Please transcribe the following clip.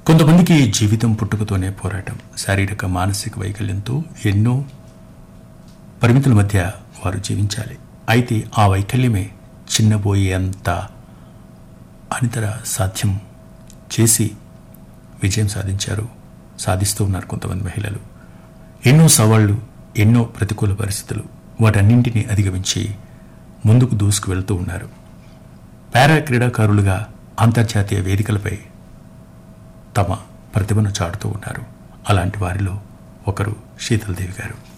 కొంతమందికి జీవితం పుట్టుకతోనే పోరాటం శారీరక మానసిక వైకల్యంతో ఎన్నో పరిమితుల మధ్య వారు జీవించాలి అయితే ఆ వైకల్యమే చిన్నబోయేంత అనితర సాధ్యం చేసి విజయం సాధించారు సాధిస్తూ ఉన్నారు కొంతమంది మహిళలు ఎన్నో సవాళ్లు ఎన్నో ప్రతికూల పరిస్థితులు వాటన్నింటినీ అధిగమించి ముందుకు దూసుకు వెళ్తూ ఉన్నారు పారా క్రీడాకారులుగా అంతర్జాతీయ వేదికలపై తమ ప్రతిభను చాటుతూ ఉన్నారు అలాంటి వారిలో ఒకరు శీతల్దేవి గారు